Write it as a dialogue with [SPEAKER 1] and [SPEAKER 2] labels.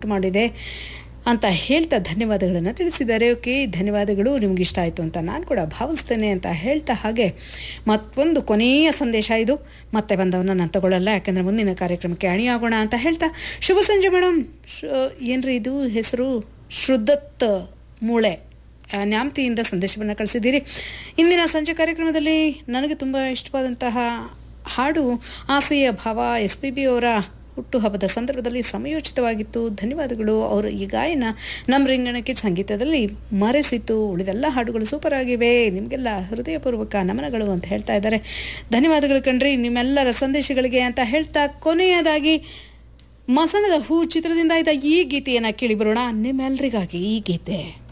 [SPEAKER 1] ಉಂಟು ಮಾಡಿದೆ ಅಂತ ಹೇಳ್ತಾ ಧನ್ಯವಾದಗಳನ್ನು ತಿಳಿಸಿದ್ದಾರೆ ಓಕೆ ಧನ್ಯವಾದಗಳು ನಿಮ್ಗೆ ಇಷ್ಟ ಆಯಿತು ಅಂತ ನಾನು ಕೂಡ ಭಾವಿಸ್ತೇನೆ ಅಂತ ಹೇಳ್ತಾ ಹಾಗೆ ಮತ್ತೊಂದು ಕೊನೆಯ ಸಂದೇಶ ಇದು ಮತ್ತೆ ಬಂದವನ್ನ ನಾನು ತಗೊಳ್ಳಲ್ಲ ಯಾಕಂದರೆ ಮುಂದಿನ ಕಾರ್ಯಕ್ರಮಕ್ಕೆ ಅಣಿಯಾಗೋಣ ಅಂತ ಹೇಳ್ತಾ ಶುಭ ಸಂಜೆ ಮೇಡಮ್ ಏನ್ರಿ ಇದು ಹೆಸರು ಶ್ರುದ್ಧತ್ ಮೂಳೆ ಆ, ನ್ಯಾಮ್ತಿಯಿಂದ ಸಂದೇಶವನ್ನು ಕಳಿಸಿದ್ದೀರಿ ಇಂದಿನ ಸಂಜೆ ಕಾರ್ಯಕ್ರಮದಲ್ಲಿ ನನಗೆ ತುಂಬ ಇಷ್ಟವಾದಂತಹ ಹಾಡು ಆಸೆಯ ಭಾವ ಎಸ್ ಪಿ ಬಿ ಅವರ ಹುಟ್ಟುಹಬ್ಬದ ಸಂದರ್ಭದಲ್ಲಿ ಸಮಯೋಚಿತವಾಗಿತ್ತು ಧನ್ಯವಾದಗಳು ಅವರು ಈ ಗಾಯನ ನಮ್ಮ ರಿಂಗಣಕ್ಕೆ ಸಂಗೀತದಲ್ಲಿ ಮರೆಸಿತು ಉಳಿದೆಲ್ಲ ಹಾಡುಗಳು ಸೂಪರ್ ಆಗಿವೆ ನಿಮಗೆಲ್ಲ ಹೃದಯಪೂರ್ವಕ ನಮನಗಳು ಅಂತ ಹೇಳ್ತಾ ಇದ್ದಾರೆ ಧನ್ಯವಾದಗಳು ಕಣ್ರಿ ನಿಮ್ಮೆಲ್ಲರ ಸಂದೇಶಗಳಿಗೆ ಅಂತ ಹೇಳ್ತಾ ಕೊನೆಯದಾಗಿ ಮಸಣದ ಹೂ ಚಿತ್ರದಿಂದ ಇದ್ದ ಈ ಗೀತೆಯನ್ನು ಕೇಳಿ ಬರೋಣ ನಿಮ್ಮೆಲ್ಲರಿಗಾಗಿ ಈ ಗೀತೆ